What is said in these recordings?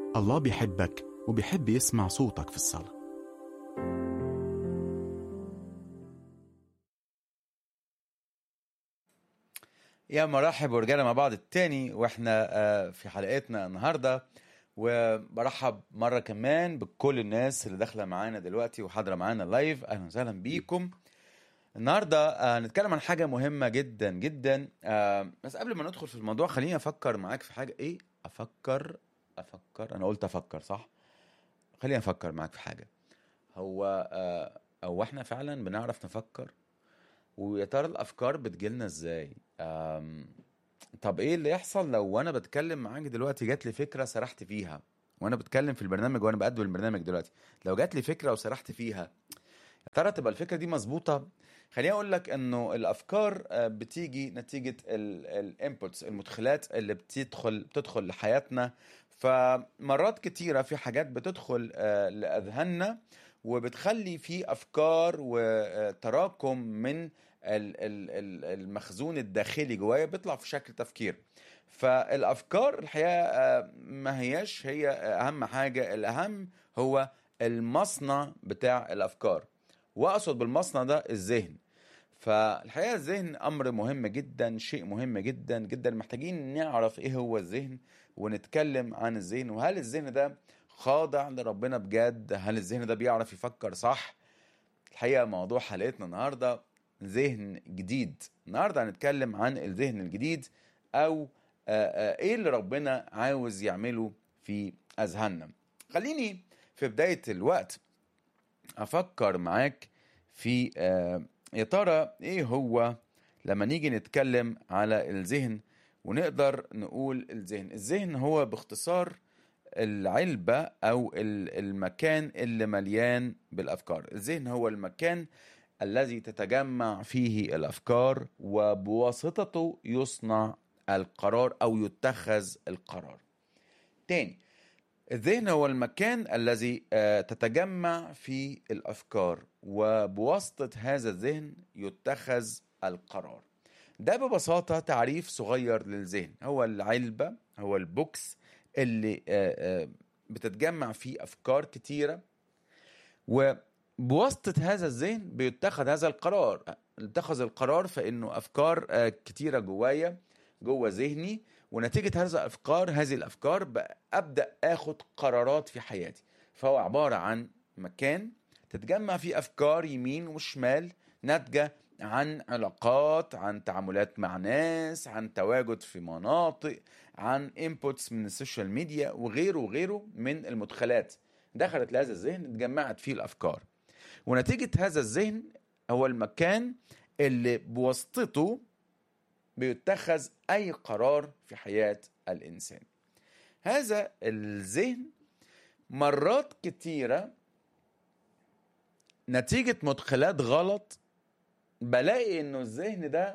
الله بيحبك وبيحب يسمع صوتك في الصلاة يا مرحب ورجعنا مع بعض التاني واحنا آه، في حلقتنا النهارده وبرحب مره كمان بكل الناس اللي داخله معانا دلوقتي وحاضره معانا لايف اهلا وسهلا بيكم النهارده آه، هنتكلم عن حاجه مهمه جدا جدا آه، بس قبل ما ندخل في الموضوع خليني افكر معاك في حاجه ايه افكر افكر انا قلت افكر صح خليني افكر معاك في حاجه هو آه، هو احنا فعلا بنعرف نفكر ويا ترى الافكار بتجيلنا ازاي أم... طب ايه اللي يحصل لو انا بتكلم معاك دلوقتي جات لي فكره سرحت فيها وانا بتكلم في البرنامج وانا بقدم البرنامج دلوقتي لو جات لي فكره وسرحت فيها يا ترى تبقى الفكره دي مظبوطه خليني اقول لك انه الافكار آه، بتيجي نتيجه الانبوتس المدخلات اللي بتدخل بتدخل لحياتنا فمرات كتيره في حاجات بتدخل آه، لاذهاننا وبتخلي في افكار وتراكم من ال- ال- ال- المخزون الداخلي جوايا بيطلع في شكل تفكير فالافكار الحقيقه آه، ما هياش هي اهم حاجه الاهم هو المصنع بتاع الافكار واقصد بالمصنع ده الذهن فالحقيقه الذهن امر مهم جدا شيء مهم جدا جدا محتاجين نعرف ايه هو الذهن ونتكلم عن الذهن وهل الذهن ده خاضع لربنا بجد هل الذهن ده بيعرف يفكر صح الحقيقه موضوع حلقتنا النهارده ذهن جديد النهارده هنتكلم عن الذهن الجديد او آه، آه، ايه اللي ربنا عاوز يعمله في اذهاننا خليني في بدايه الوقت افكر معاك في آه، يا ترى ايه هو لما نيجي نتكلم على الذهن ونقدر نقول الذهن الذهن هو باختصار العلبة أو ال- المكان اللي مليان بالأفكار الذهن هو المكان الذي تتجمع فيه الأفكار وبواسطته يصنع القرار أو يتخذ القرار تاني الذهن هو المكان الذي آه، تتجمع فيه الافكار وبواسطه هذا الذهن يتخذ القرار ده ببساطه تعريف صغير للذهن هو العلبه هو البوكس اللي آه، آه، بتتجمع فيه افكار كتيره وبواسطه هذا الذهن بيتخذ هذا القرار اتخذ القرار فانه افكار آه، كتيره جوايا جوه ذهني ونتيجه هذه الافكار هذه الافكار بقى ابدا اخد قرارات في حياتي فهو عباره عن مكان تتجمع فيه افكار يمين وشمال ناتجه عن علاقات عن تعاملات مع ناس عن تواجد في مناطق عن انبوتس من السوشيال ميديا وغيره وغيره من المدخلات دخلت لهذا الذهن اتجمعت فيه الافكار ونتيجه هذا الذهن هو المكان اللي بواسطته بيتخذ اي قرار في حياه الانسان هذا الذهن مرات كتيره نتيجه مدخلات غلط بلاقي انه الذهن ده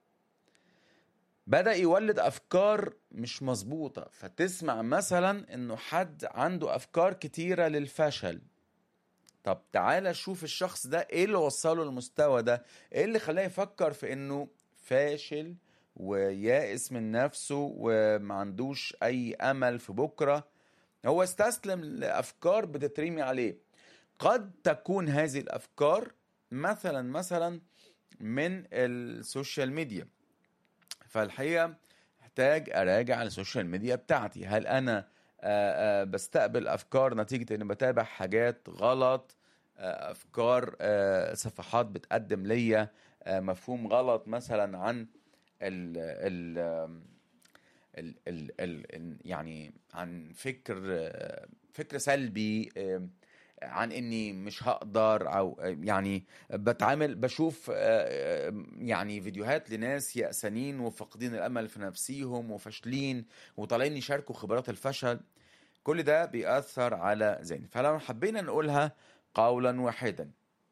بدأ يولد أفكار مش مظبوطة فتسمع مثلا إنه حد عنده أفكار كتيرة للفشل طب تعالى شوف الشخص ده إيه اللي وصله للمستوى ده إيه اللي خلاه يفكر في إنه فاشل ويائس من نفسه وما عندوش أي أمل في بكرة هو استسلم لأفكار بتترمي عليه قد تكون هذه الأفكار مثلا مثلا من السوشيال ميديا فالحقيقه محتاج اراجع السوشيال ميديا بتاعتي هل انا آه، آه، بستقبل افكار نتيجه اني بتابع حاجات غلط آه، افكار آه، صفحات بتقدم ليا آه، مفهوم غلط مثلا عن ال ال آم، ال ال ال يعني عن فكر آه، فكر سلبي آم، عن اني مش هقدر او يعني بتعامل بشوف آه، آه، يعني فيديوهات لناس يأسانين وفاقدين الامل في نفسيهم وفاشلين وطالعين يشاركوا خبرات الفشل كل ده بيأثر على ذهني فلو حبينا نقولها قولا واحدا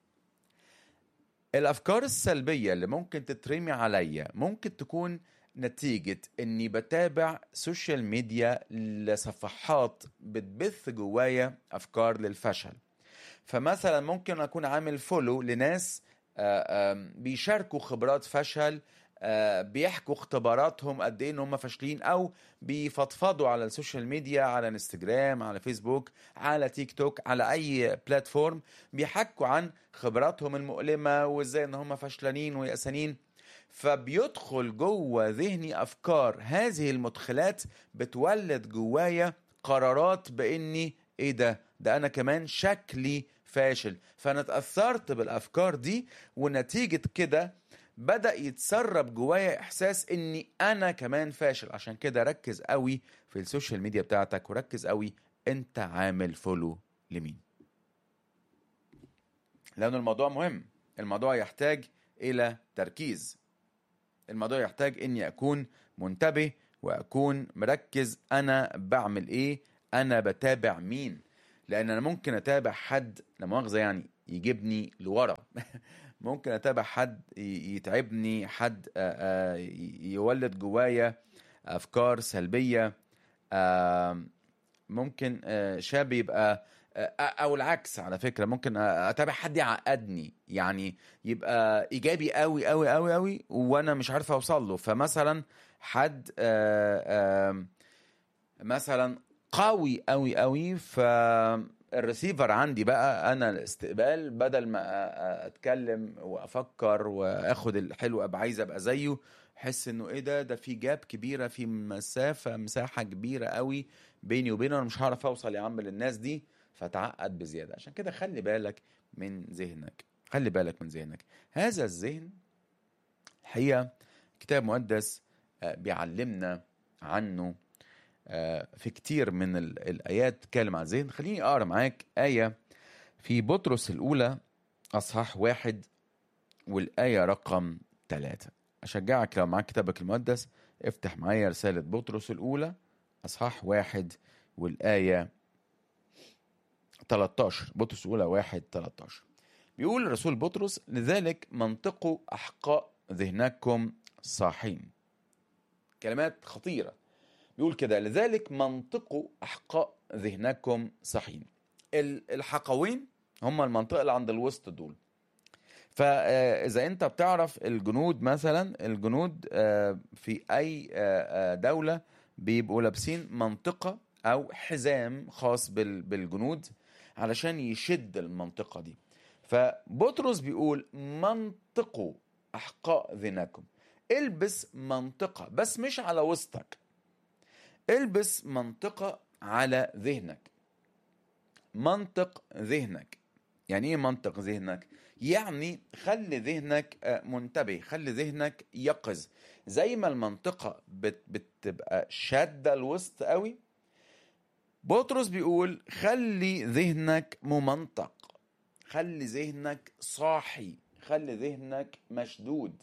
الافكار السلبيه اللي ممكن تترمي عليا ممكن تكون نتيجة اني بتابع سوشيال ميديا لصفحات بتبث جوايا افكار للفشل فمثلا ممكن اكون عامل فولو لناس آه، آم، بيشاركوا خبرات فشل آه، بيحكوا اختباراتهم قد ايه ان هم فاشلين او بيفضفضوا على السوشيال ميديا على انستجرام على فيسبوك على تيك توك على اي بلاتفورم بيحكوا عن خبراتهم المؤلمه وازاي ان هم فشلانين ويأسانين فبيدخل جوه ذهني افكار هذه المدخلات بتولد جوايا قرارات باني ايه ده ده انا كمان شكلي فاشل فانا اتاثرت بالافكار دي ونتيجه كده بدا يتسرب جوايا احساس اني انا كمان فاشل عشان كده ركز قوي في السوشيال ميديا بتاعتك وركز قوي انت عامل فولو لمين لان الموضوع مهم الموضوع يحتاج الى تركيز الموضوع يحتاج اني اكون منتبه واكون مركز انا بعمل ايه انا بتابع مين لان انا ممكن اتابع حد لا مؤاخذه يعني يجيبني لورا ممكن اتابع حد ي- يتعبني حد آه، آه، ي- يولد جوايا افكار سلبيه آه، ممكن آه، شاب يبقى آه، او العكس على فكره ممكن آه، اتابع حد يعقدني يعني يبقى ايجابي قوي قوي قوي قوي وانا مش عارف اوصل له فمثلا حد آه، آه، مثلا قوي قوي قوي فالريسيفر عندي بقى انا الاستقبال بدل ما أ- أ- اتكلم وافكر واخد الحلو ابقى عايز ابقى زيه احس انه ايه ده ده في جاب كبيره في مسافه مساحه كبيره قوي بيني وبينه انا مش هعرف اوصل يا عم للناس دي فتعقد بزياده عشان كده خلي بالك من ذهنك خلي بالك من ذهنك هذا الذهن الحقيقه كتاب مقدس آه، بيعلمنا عنه آه، في كتير من ال- الآيات تتكلم عن الذهن خليني أقرأ معاك آية في بطرس الأولى أصحاح واحد والآية رقم ثلاثة أشجعك لو معاك كتابك المقدس افتح معايا رسالة بطرس الأولى أصحاح واحد والآية 13 بطرس الأولى واحد 13 بيقول الرسول بطرس لذلك منطقوا أحقاء ذهنكم صاحين كلمات خطيرة بيقول كده لذلك منطقوا أحقاء ذهنكم صحين ال- الحقوين هم المنطقة اللي عند الوسط دول فإذا أنت بتعرف الجنود مثلا الجنود آه، في أي آه، آه، دولة بيبقوا لابسين منطقة أو حزام خاص بال- بالجنود علشان يشد المنطقة دي فبطرس بيقول منطقوا أحقاء ذهنكم البس منطقة بس مش على وسطك البس منطقة على ذهنك منطق ذهنك يعني ايه منطق ذهنك يعني خلي ذهنك آه، منتبه خلي ذهنك يقظ زي ما المنطقة بت بتبقى شادة الوسط قوي بطرس بيقول خلي ذهنك ممنطق خلي ذهنك صاحي خلي ذهنك مشدود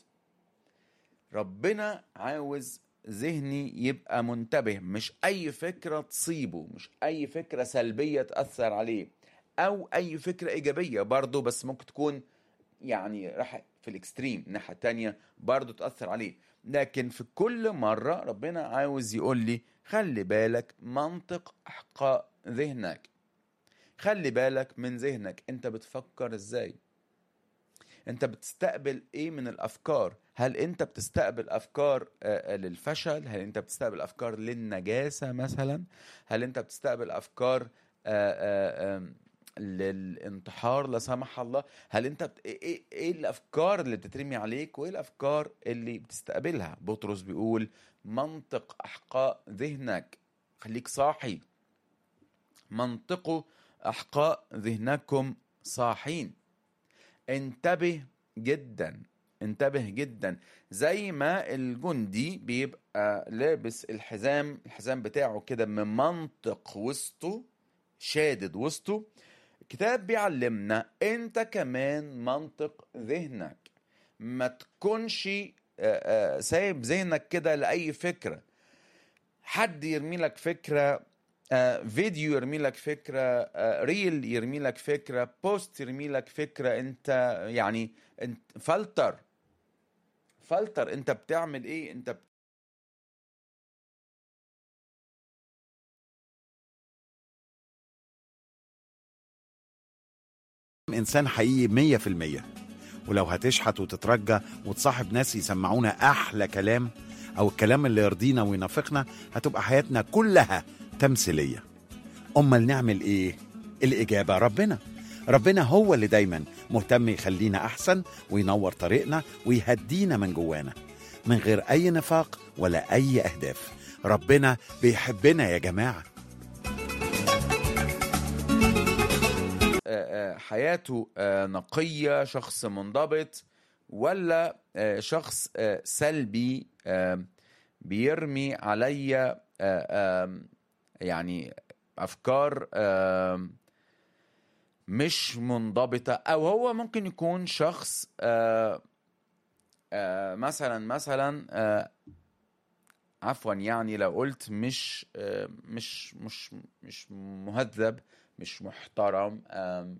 ربنا عاوز ذهني يبقى منتبه مش اي فكره تصيبه مش اي فكره سلبيه تاثر عليه او اي فكره ايجابيه برضه بس ممكن تكون يعني راح في الاكستريم الناحيه التانية برضه تاثر عليه لكن في كل مره ربنا عاوز يقول لي خلي بالك منطق احقاء ذهنك خلي بالك من ذهنك انت بتفكر ازاي انت بتستقبل ايه من الافكار هل انت بتستقبل افكار آه، آه، للفشل هل انت بتستقبل افكار للنجاسه مثلا هل انت بتستقبل افكار آه، آه، آم، للانتحار لا سمح الله هل انت بت... ايه ايه إيه الافكار اللي بتترمي عليك وايه الافكار اللي بتستقبلها بطرس بيقول منطق احقاء ذهنك خليك صاحي منطقوا احقاء ذهنكم صاحين انتبه جدا انتبه جدا زي ما الجندي بيبقى لابس الحزام الحزام بتاعه كده من منطق وسطه شادد وسطه الكتاب بيعلمنا انت كمان منطق ذهنك ما تكونش آه، آه، سايب ذهنك كده لأي فكرة حد يرمي لك فكرة آه، فيديو يرمي لك فكرة آه، ريل يرمي لك فكرة بوست يرمي لك فكرة انت يعني انت فلتر فلتر انت بتعمل ايه انت بت- انسان حقيقي مية في المية ولو هتشحت وتترجى وتصاحب ناس يسمعونا أحلى كلام أو الكلام اللي يرضينا وينافقنا هتبقى حياتنا كلها تمثيلية أمال نعمل إيه؟ الإجابة ربنا ربنا هو اللي دايما مهتم يخلينا أحسن وينور طريقنا ويهدينا من جوانا من غير أي نفاق ولا أي أهداف ربنا بيحبنا يا جماعة آه، آه، حياته آه، نقية شخص منضبط ولا آه، شخص آه، سلبي آه، بيرمي عليا آه، آم، يعني أفكار آم، مش منضبطة أو هو ممكن يكون شخص آه، آه، مثلا مثلا آه، عفوا يعني لو قلت مش آه، مش مش مش مهذب مش محترم آم،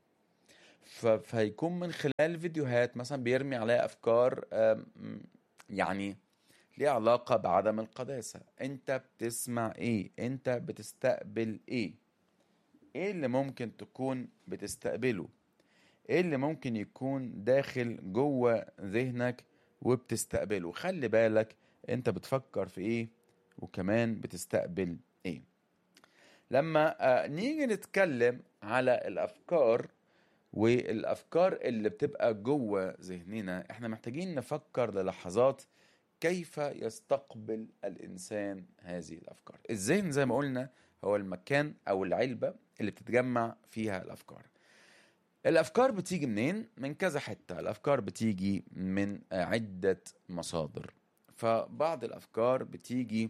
ف- فهيكون من خلال فيديوهات مثلا بيرمي عليها افكار آم، يعني ليها علاقة بعدم القداسة انت بتسمع ايه انت بتستقبل ايه ايه اللي ممكن تكون بتستقبله ايه اللي ممكن يكون داخل جوه ذهنك وبتستقبله خلي بالك انت بتفكر في ايه وكمان بتستقبل ايه لما آه، نيجي نتكلم على الافكار والافكار اللي بتبقى جوه ذهننا احنا محتاجين نفكر للحظات كيف يستقبل الانسان هذه الافكار الذهن زي ما قلنا هو المكان او العلبه اللي بتتجمع فيها الافكار الافكار بتيجي منين من كذا حته الافكار بتيجي من آه، عده مصادر فبعض الافكار بتيجي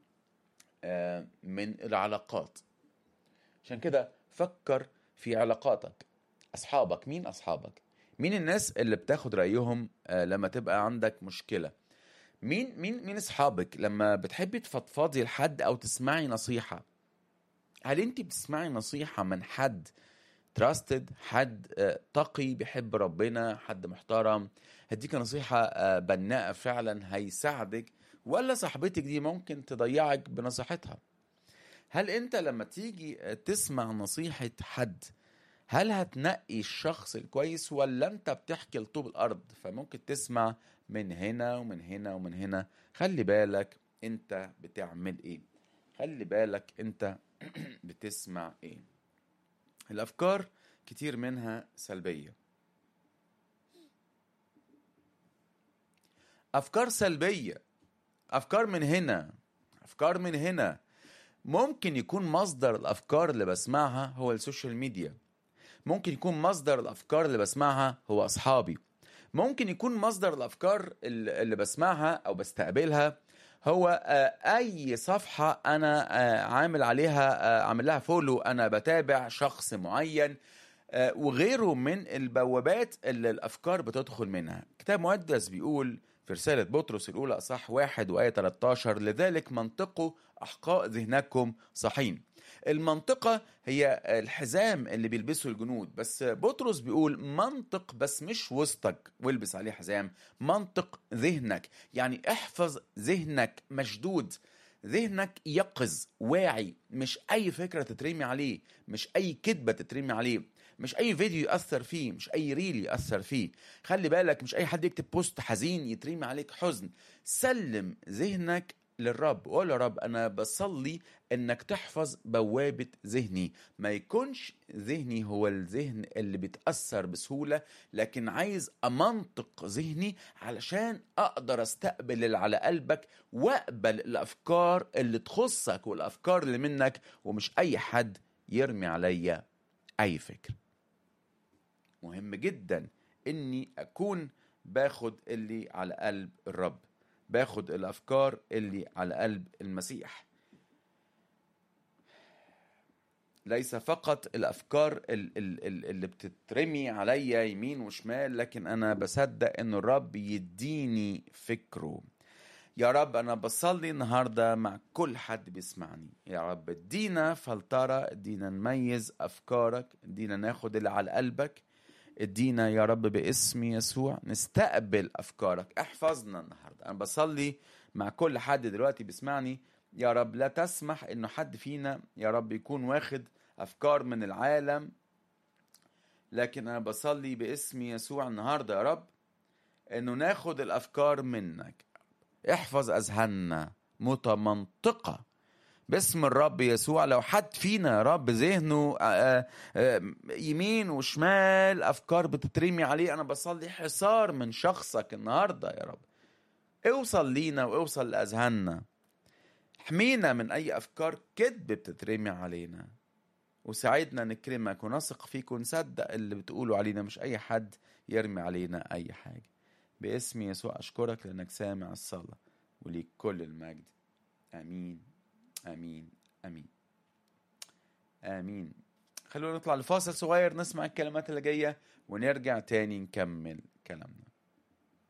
آه، من العلاقات عشان كده فكر في علاقاتك اصحابك مين اصحابك مين الناس اللي بتاخد رايهم آه، لما تبقى عندك مشكله مين مين مين اصحابك لما بتحبي تفضفضي لحد او تسمعي نصيحه هل انت بتسمعي نصيحه من حد تراستد حد آه، تقي بيحب ربنا حد محترم هديك نصيحه آه، بناءه فعلا هيساعدك ولا صاحبتك دي ممكن تضيعك بنصيحتها هل انت لما تيجي آه، تسمع نصيحه حد هل هتنقي الشخص الكويس ولا انت بتحكي لطوب الارض فممكن تسمع من هنا ومن هنا ومن هنا خلي بالك انت بتعمل ايه خلي بالك انت بتسمع ايه الافكار كتير منها سلبيه افكار سلبيه افكار من هنا افكار من هنا ممكن يكون مصدر الافكار اللي بسمعها هو السوشيال ميديا ممكن يكون مصدر الافكار اللي بسمعها هو اصحابي ممكن يكون مصدر الافكار اللي اللي بسمعها او بستقبلها هو آه، اي صفحه انا آه، عامل عليها آه، عامل لها فولو انا بتابع شخص معين آه، وغيره من البوابات اللي الافكار بتدخل منها كتاب مقدس بيقول في رسالة بطرس الأولى أصح واحد وآية 13 لذلك منطقوا أحقاء ذهنكم صحين المنطقة هي الحزام اللي بيلبسه الجنود بس بطرس بيقول منطق بس مش وسطك والبس عليه حزام منطق ذهنك يعني احفظ ذهنك مشدود ذهنك يقظ واعي مش اي فكره تترمي عليه مش اي كذبه تترمي عليه مش اي فيديو ياثر فيه مش اي ريل ياثر فيه خلي بالك مش اي حد يكتب بوست حزين يترمي عليك حزن سلم ذهنك للرب وقول يا رب انا بصلي انك تحفظ بوابه ذهني ما يكونش ذهني هو الذهن اللي بيتاثر بسهوله لكن عايز امنطق ذهني علشان اقدر استقبل اللي على قلبك واقبل الافكار اللي تخصك والافكار اللي منك ومش اي حد يرمي عليا اي فكر مهم جدا اني اكون باخد اللي على قلب الرب باخد الافكار اللي على قلب المسيح ليس فقط الافكار ال- ال- ال- اللي بتترمي عليا يمين وشمال لكن انا بصدق ان الرب يديني فكره يا رب انا بصلي النهارده مع كل حد بيسمعني يا رب ادينا فلتره ادينا نميز افكارك ادينا ناخد اللي على قلبك ادينا يا رب باسم يسوع نستقبل افكارك احفظنا النهارده انا بصلي مع كل حد دلوقتي بيسمعني يا رب لا تسمح انه حد فينا يا رب يكون واخد افكار من العالم لكن انا بصلي باسم يسوع النهارده يا رب انه ناخد الافكار منك احفظ اذهاننا متمنطقه باسم الرب يسوع لو حد فينا يا رب ذهنه آه، آه، يمين وشمال افكار بتترمي عليه انا بصلي حصار من شخصك النهارده يا رب اوصل لينا واوصل لاذهاننا احمينا من اي افكار كذب بتترمي علينا وساعدنا نكرمك ونثق فيك ونصدق اللي بتقوله علينا مش اي حد يرمي علينا اي حاجه باسم يسوع اشكرك لانك سامع الصلاه وليك كل المجد امين امين امين امين خلونا نطلع لفاصل صغير نسمع الكلمات اللي جايه ونرجع تاني نكمل كلامنا